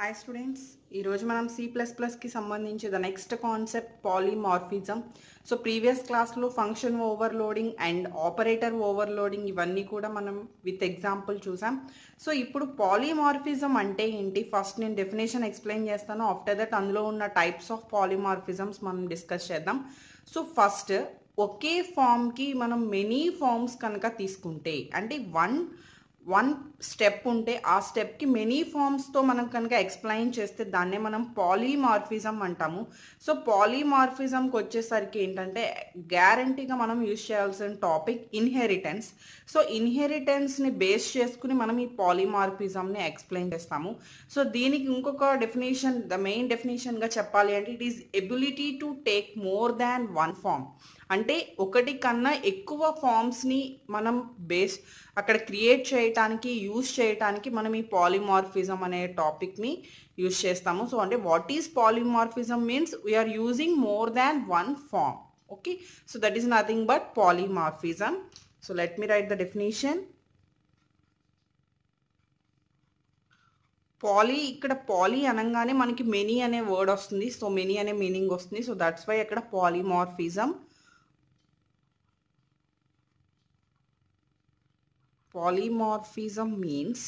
Hi students ఈరోజు మనం C plus ప్లస్కి సంబంధించి the next concept polymorphism so previous క్లాస్లో function overloading and operator overloading ఇవన్నీ కూడా మనం విత్ ఎగ్జాంపుల్ చూసాం సో ఇప్పుడు పాలిమార్ఫిజం అంటే ఏంటి ఫస్ట్ నేను డెఫినేషన్ ఎక్స్ప్లెయిన్ చేస్తాను ఆఫ్టర్ దట్ అందులో ఉన్న టైప్స్ ఆఫ్ పాలిమార్ఫిజమ్స్ మనం డిస్కస్ చేద్దాం సో ఫస్ట్ ఒకే ఫామ్కి మనం మెనీ ఫామ్స్ కనుక తీసుకుంటే అంటే వన్ వన్ స్టెప్ ఉంటే ఆ స్టెప్కి మెనీ ఫామ్స్తో మనం కనుక ఎక్స్ప్లెయిన్ చేస్తే దాన్నే మనం పాలీమార్ఫిజం అంటాము సో పాలీమార్ఫిజంకి వచ్చేసరికి ఏంటంటే గ్యారంటీగా మనం యూజ్ చేయాల్సిన టాపిక్ ఇన్హెరిటెన్స్ సో ఇన్హెరిటెన్స్ని బేస్ చేసుకుని మనం ఈ పాలీమార్ఫిజంని ఎక్స్ప్లెయిన్ చేస్తాము సో దీనికి ఇంకొక డెఫినేషన్ ద మెయిన్ డెఫినేషన్గా చెప్పాలి అంటే it is ability to take more than one form అంటే ఒకటి కన్నా ఎక్కువ ఫామ్స్ని మనం బేస్ అక్కడ క్రియేట్ చేయటానికి యూజ్ చేయటానికి మనం ఈ పాలిమార్ఫిజం అనే టాపిక్ని యూజ్ చేస్తాము సో అంటే what is polymorphism means we are using more than one form okay so that is nothing but polymorphism so let me write the definition poly ఇక్కడ పాలీ అనగానే మనకి మెనీ అనే వర్డ్ వస్తుంది సో మెనీ అనే meaning వస్తుంది so that's why అక్కడ polymorphism polymorphism means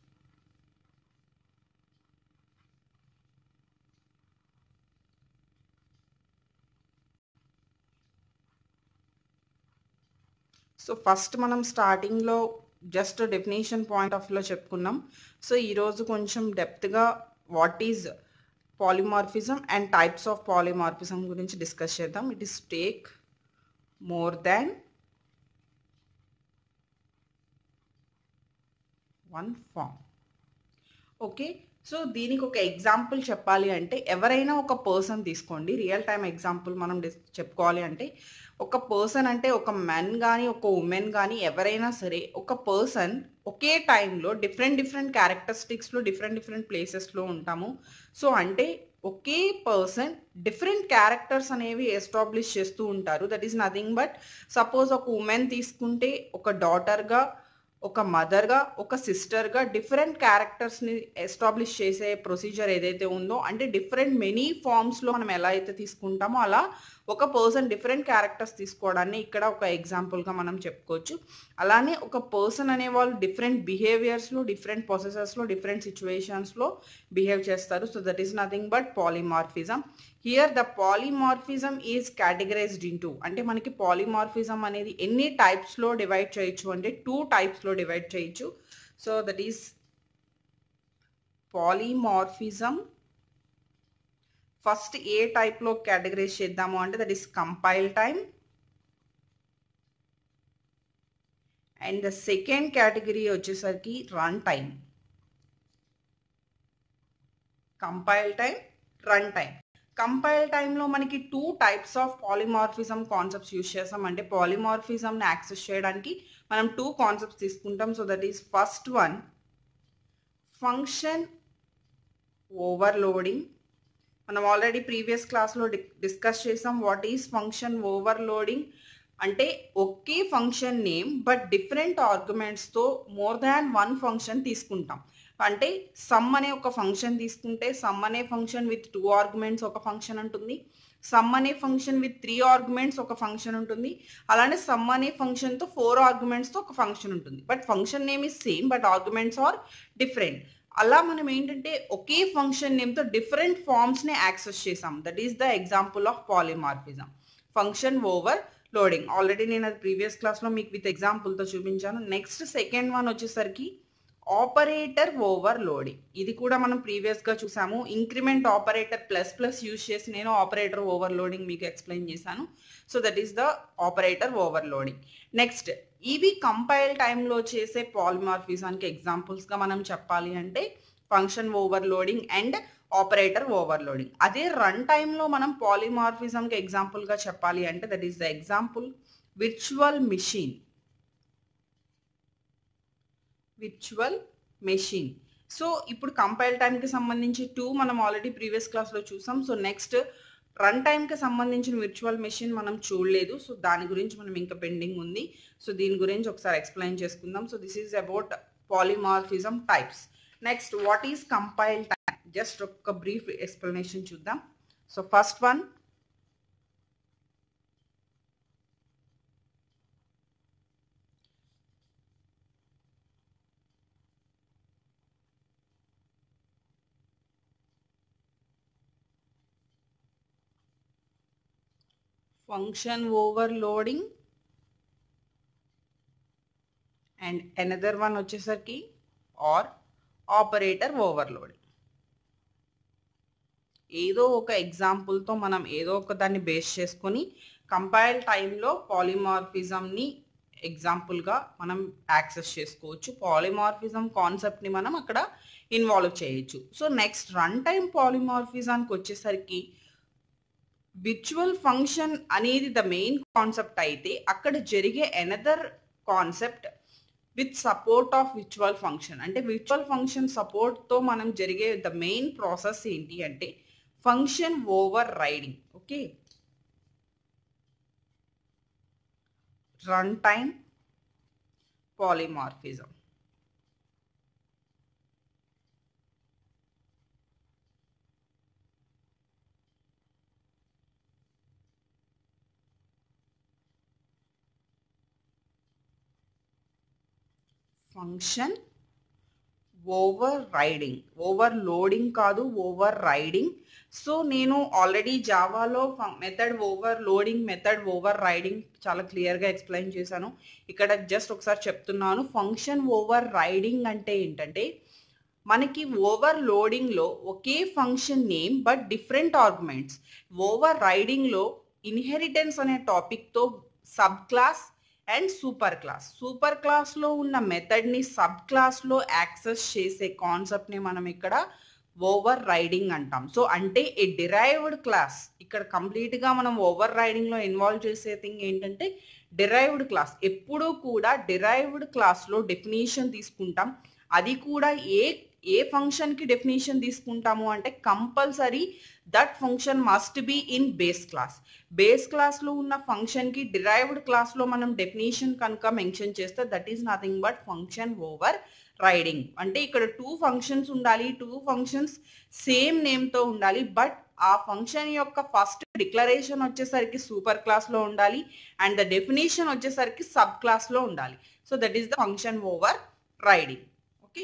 so first మనం స్టార్టింగ్లో జస్ట్ డెఫినేషన్ పాయింట్ ఆఫ్ లో చెప్పుకున్నాం సో ఈరోజు కొంచెం డెప్త్గా what is polymorphism and types of polymorphism గురించి డిస్కస్ చేద్దాం it is take more than one form okay so దీనికి ఒక ఎగ్జాంపుల్ చెప్పాలి అంటే ఎవరైనా ఒక పర్సన్ తీసుకోండి రియల్ టైం ఎగ్జాంపుల్ మనం చెప్పుకోవాలి అంటే ఒక పర్సన్ అంటే ఒక మెన్ కానీ ఒక ఉమెన్ కానీ ఎవరైనా సరే ఒక పర్సన్ ఒకే టైంలో డిఫరెంట్ డిఫరెంట్ క్యారెక్టరిస్టిక్స్లో డిఫరెంట్ డిఫరెంట్ ప్లేసెస్లో ఉంటాము సో అంటే ఒకే పర్సన్ డిఫరెంట్ క్యారెక్టర్స్ అనేవి ఎస్టాబ్లిష్ చేస్తూ ఉంటారు that is nothing but suppose ఒక ఉమెన్ తీసుకుంటే ఒక డాటర్గా ఒక మదర్గా ఒక సిస్టర్గా డిఫరెంట్ క్యారెక్టర్స్ని ఎస్టాబ్లిష్ చేసే ప్రొసీజర్ ఏదైతే ఉందో అంటే డిఫరెంట్ మెనీ ఫామ్స్లో మనం ఎలా అయితే తీసుకుంటామో అలా ఒక పర్సన్ డిఫరెంట్ క్యారెక్టర్స్ తీసుకోవడాన్ని ఇక్కడ ఒక ఎగ్జాంపుల్గా మనం చెప్పుకోవచ్చు అలానే ఒక పర్సన్ అనే వాళ్ళు డిఫరెంట్ బిహేవియర్స్లో డిఫరెంట్ ప్రొసెసర్స్లో డిఫరెంట్ సిచ్యువేషన్స్లో బిహేవ్ చేస్తారు so that is nothing but polymorphism here the polymorphism is categorized in two అంటే మనకి పాలిమార్ఫిజం అనేది ఎన్ని టైప్స్లో డివైడ్ చేయొచ్చు అంటే టూ టైప్స్లో డివైడ్ చేయొచ్చు so that is polymorphism first ఏ టైప్లో కేటగరైజ్ చేద్దాము అంటే that is compile time and the second category వచ్చేసరికి run time compile time run time compile టైంలో మనకి two types of polymorphism concepts use చేస్తాం అంటే పాలిమార్ఫిజంని యాక్సెస్ చేయడానికి మనం టూ కాన్సెప్ట్స్ తీసుకుంటాం so that is first one function overloading మనం ఆల్రెడీ ప్రీవియస్ క్లాస్లో డిస్కస్ చేసాం వాట్ ఈస్ ఫంక్షన్ ఓవర్లోడింగ్ అంటే ఒకే ఫంక్షన్ నేమ్ బట్ డిఫరెంట్ ఆర్గ్యుమెంట్స్తో మోర్ దాన్ వన్ ఫంక్షన్ తీసుకుంటాం అంటే సమ్ అనే ఒక ఫంక్షన్ తీసుకుంటే సమ్ అనే ఫంక్షన్ విత్ టూ ఆర్గ్యుమెంట్స్ ఒక ఫంక్షన్ ఉంటుంది సమ్ అనే ఫంక్షన్ విత్ త్రీ ఆర్గ్యుమెంట్స్ ఒక ఫంక్షన్ ఉంటుంది అలానే సమ్ అనే ఫంక్షన్తో ఫోర్ ఆర్గ్యుమెంట్స్తో ఒక ఫంక్షన్ ఉంటుంది but function name is same but arguments are different అలా మనం ఏంటంటే ఒకే ఫంక్షన్ నేమ్తో డిఫరెంట్ ఫామ్స్ని యాక్సెస్ చేసాం that is the example of polymorphism function overloading already నేను అది ప్రీవియస్ క్లాస్లో మీకు విత్ ఎగ్జాంపుల్తో చూపించాను నెక్స్ట్ సెకండ్ వన్ వచ్చేసరికి ఆపరేటర్ ఓవర్ లోడింగ్ ఇది కూడా మనం ప్రీవియస్గా చూసాము increment operator plus plus use చేసి నేను ఆపరేటర్ ఓవర్ లోడింగ్ మీకు ఎక్స్ప్లెయిన్ చేశాను so that is the operator overloading next ఇవి కంపైల్ టైంలో చేసే పాలిమార్ఫిజానికి ఎగ్జాంపుల్స్గా మనం చెప్పాలి అంటే function overloading and operator overloading అదే రన్ టైంలో మనం పాలిమార్ఫిజంకి ఎగ్జాంపుల్గా చెప్పాలి అంటే that is the example virtual machine virtual machine so ఇప్పుడు కంపైల్ టైంకి సంబంధించి టూ మనం ఆల్రెడీ ప్రీవియస్ క్లాస్లో చూసాం సో నెక్స్ట్ రన్ టైంకి సంబంధించిన విర్చువల్ మెషిన్ మనం చూడలేదు సో దాని గురించి మనం ఇంకా పెండింగ్ ఉంది సో దీని గురించి ఒకసారి ఎక్స్ప్లెయిన్ చేసుకుందాం so this is about polymorphism types next what is compile time just ఒక బ్రీఫ్ ఎక్స్ప్లెనేషన్ చూద్దాం so first one function overloading and another one వచ్చేసరికి ఆర్ ఆపరేటర్ ఓవర్లోడింగ్ ఏదో ఒక ఎగ్జాంపుల్తో మనం ఏదో ఒక దాన్ని బేస్ చేసుకొని కంపైల్ టైంలో పాలిమార్ఫిజంని ఎగ్జాంపుల్గా మనం యాక్సెస్ చేసుకోవచ్చు పాలిమార్ఫిజం కాన్సెప్ట్ని మనం అక్కడ ఇన్వాల్వ్ చేయొచ్చు సో నెక్స్ట్ రన్ టైం పాలిమార్ఫిజానికి వచ్చేసరికి విర్చువల్ ఫంక్షన్ అనేది ద మెయిన్ కాన్సెప్ట్ అయితే అక్కడ జరిగే another concept with support of virtual function అంటే విర్చువల్ ఫంక్షన్ సపోర్ట్తో మనం జరిగే ద మెయిన్ ప్రాసెస్ ఏంటి అంటే function overriding okay run time polymorphism function overriding overloading కాదు ఓవర్ రైడింగ్ సో నేను ఆల్రెడీ జావాలో method overloading method overriding చాలా క్లియర్గా ఎక్స్ప్లెయిన్ చేశాను ఇక్కడ జస్ట్ ఒకసారి చెప్తున్నాను ఫంక్షన్ ఓవర్ రైడింగ్ అంటే ఏంటంటే మనకి ఓవర్ లోడింగ్లో ఒకే function name but different arguments ఓవర్ రైడింగ్లో ఇన్హెరిటెన్స్ అనే టాపిక్తో sub class and super class super క్లాస్లో ఉన్న మెథడ్ని సబ్ క్లాస్లో యాక్సెస్ చేసే కాన్సెప్ట్ని మనం ఇక్కడ ఓవర్ రైడింగ్ అంటాం సో అంటే ఏ డిరైవ్డ్ క్లాస్ ఇక్కడ కంప్లీట్గా మనం ఓవర్ రైడింగ్లో ఇన్వాల్వ్ చేసే థింగ్ ఏంటంటే డిరైవ్డ్ క్లాస్ ఎప్పుడూ కూడా డిరైవ్డ్ క్లాస్లో డెఫినేషన్ తీసుకుంటాం అది కూడా ఏ ఏ ఫంక్షన్కి డెఫినేషన్ తీసుకుంటాము అంటే compulsory that function must be in base class base క్లాస్లో ఉన్న ఫంక్షన్కి డిరైవ్డ్ క్లాస్లో మనం డెఫినేషన్ కనుక మెన్షన్ చేస్తే that is nothing but function overriding అంటే ఇక్కడ టూ ఫంక్షన్స్ ఉండాలి టూ ఫంక్షన్స్ సేమ్ నేమ్తో ఉండాలి బట్ ఆ ఫంక్షన్ యొక్క ఫస్ట్ డిక్లరేషన్ వచ్చేసరికి సూపర్ క్లాస్లో ఉండాలి అండ్ ద డెఫినేషన్ వచ్చేసరికి సబ్ క్లాస్లో ఉండాలి so that is the function overriding okay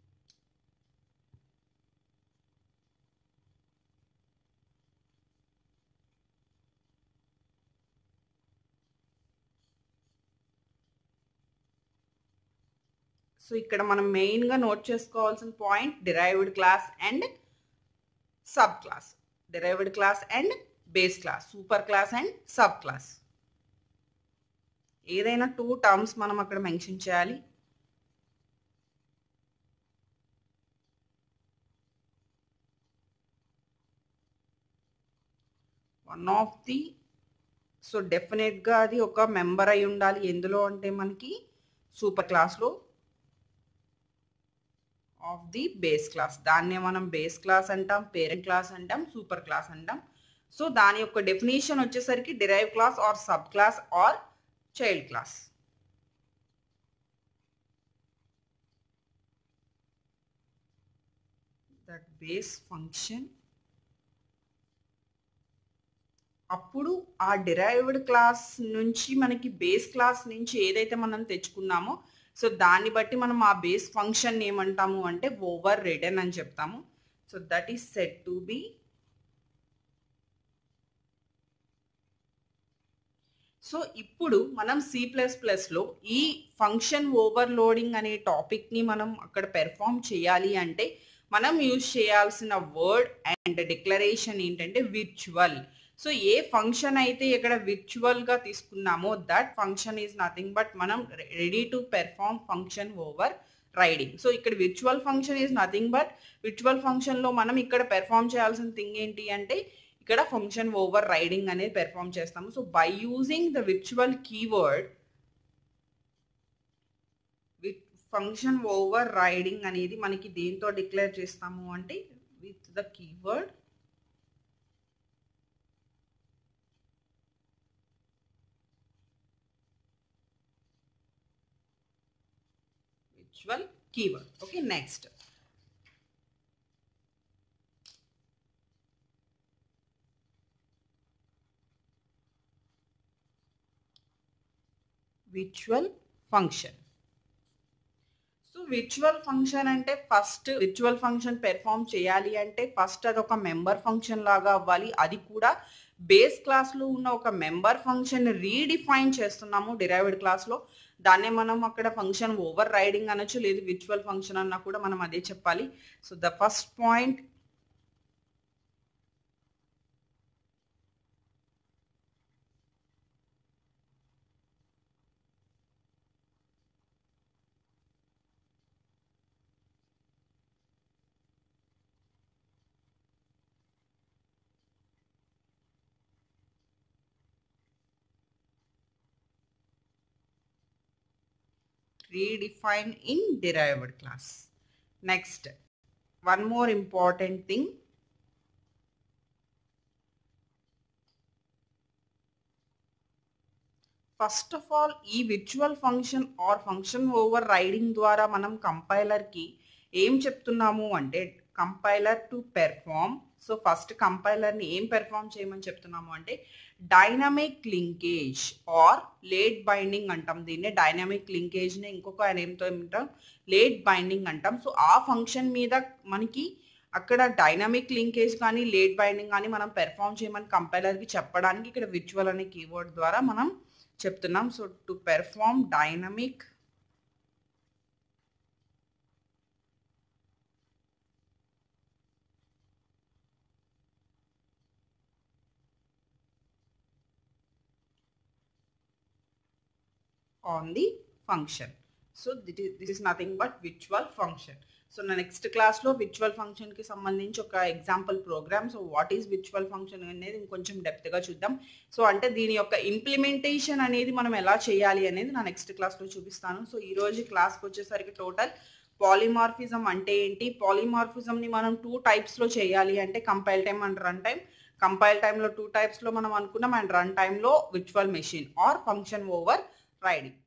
so ఇక్కడ మనం మెయిన్గా నోట్ చేసుకోవాల్సిన point derived class and sub class derived class and base class super class and sub class ఏదైనా టూ టర్మ్స్ మనం అక్కడ మెన్షన్ చేయాలి వన్ ఆఫ్ ది సో డెఫినెట్గా అది ఒక మెంబర్ అయి ఉండాలి ఎందులో అంటే మనకి సూపర్ క్లాస్లో ఆఫ్ ది బేస్ క్లాస్ దాన్నే మనం బేస్ క్లాస్ అంటాం పేరెంట్ క్లాస్ అంటాం సూపర్ క్లాస్ అంటాం సో దాని యొక్క డెఫినేషన్ వచ్చేసరికి derive class or sub class or child class that base function అప్పుడు ఆ డిరైవ్డ్ క్లాస్ నుంచి మనకి బేస్ క్లాస్ నుంచి ఏదైతే మనం తెచ్చుకున్నామో సో దాన్ని బట్టి మనం ఆ బేస్ ఫంక్షన్ ఏమంటాము అంటే ఓవర్ రిటర్న్ అని చెప్తాము so that is set to be so ఇప్పుడు మనం సి ప్లస్ ప్లస్లో ఈ ఫంక్షన్ ఓవర్లోడింగ్ అనే టాపిక్ని మనం అక్కడ పెర్ఫామ్ చేయాలి అంటే మనం యూజ్ చేయాల్సిన వర్డ్ అండ్ డిక్లరేషన్ ఏంటంటే విర్చువల్ సో ఏ ఫంక్షన్ అయితే ఇక్కడ విర్చువల్గా తీసుకున్నామో that function is nothing but మనం ready to perform function overriding so ఇక్కడ virtual function is nothing but virtual ఫంక్షన్లో మనం ఇక్కడ పెర్ఫామ్ చేయాల్సిన థింగ్ ఏంటి అంటే ఇక్కడ ఫంక్షన్ ఓవర్ రైడింగ్ అనేది పెర్ఫామ్ చేస్తాము so by using the virtual keyword function overriding అనేది మనకి దేంతో డిక్లేర్ చేస్తాము అంటే with the keyword virtual keyword okay next విచువల్ function so విచువల్ function అంటే ఫస్ట్ విచువల్ ఫంక్షన్ పెర్ఫామ్ చేయాలి అంటే ఫస్ట్ అది ఒక మెంబర్ ఫంక్షన్ లాగా అవ్వాలి అది కూడా బేస్ క్లాస్లో ఉన్న ఒక మెంబర్ ఫంక్షన్ రీడిఫైన్ చేస్తున్నాము డిరైవ్డ్ క్లాస్లో దాన్నే మనం అక్కడ ఫంక్షన్ ఓవర్ రైడింగ్ అనొచ్చు లేదు విచువల్ ఫంక్షన్ అన్నా కూడా మనం అదే చెప్పాలి so the first point redefine in derived class. Next, one more important thing. First of all ఈ virtual function or function overriding ద్వారా మనం కంపైలర్కి ఏం చెప్తున్నాము అంటే compiler to perform so first కంపైలర్ని ఏం పెర్ఫామ్ చేయమని చెప్తున్నాము అంటే dynamic linkage or late binding అంటాం దీన్నే డైనమిక్ లింకేజ్ని ఇంకొక ఆయన ఏంతో ఏమంటాం లేట్ బైండింగ్ అంటాం సో ఆ ఫంక్షన్ మీద మనకి అక్కడ డైనమిక్ లింకేజ్ కానీ లేట్ బైండింగ్ కానీ మనం పెర్ఫామ్ చేయమని కంపైలర్కి చెప్పడానికి ఇక్కడ విచువల్ అనే కీవర్డ్ ద్వారా మనం చెప్తున్నాం so to perform dynamic on the function. So this is, this is nothing but virtual function. So నా నెక్స్ట్ క్లాస్లో విర్చువల్ ఫంక్షన్కి సంబంధించి ఒక example program so what is virtual function అనేది ఇంకొంచెం డెప్త్గా చూద్దాం సో అంటే దీని యొక్క ఇంప్లిమెంటేషన్ అనేది మనం ఎలా చేయాలి అనేది నా నెక్స్ట్ క్లాస్లో చూపిస్తాను సో ఈ రోజు క్లాస్కి వచ్చేసరికి టోటల్ పాలిమార్ఫిజం అంటే ఏంటి పాలిమార్ఫిజంని మనం టూ టైప్స్లో చేయాలి అంటే compile time and run time compile టైంలో టూ టైప్స్లో మనం అనుకున్నాం అండ్ రన్ టైంలో virtual machine or function over riding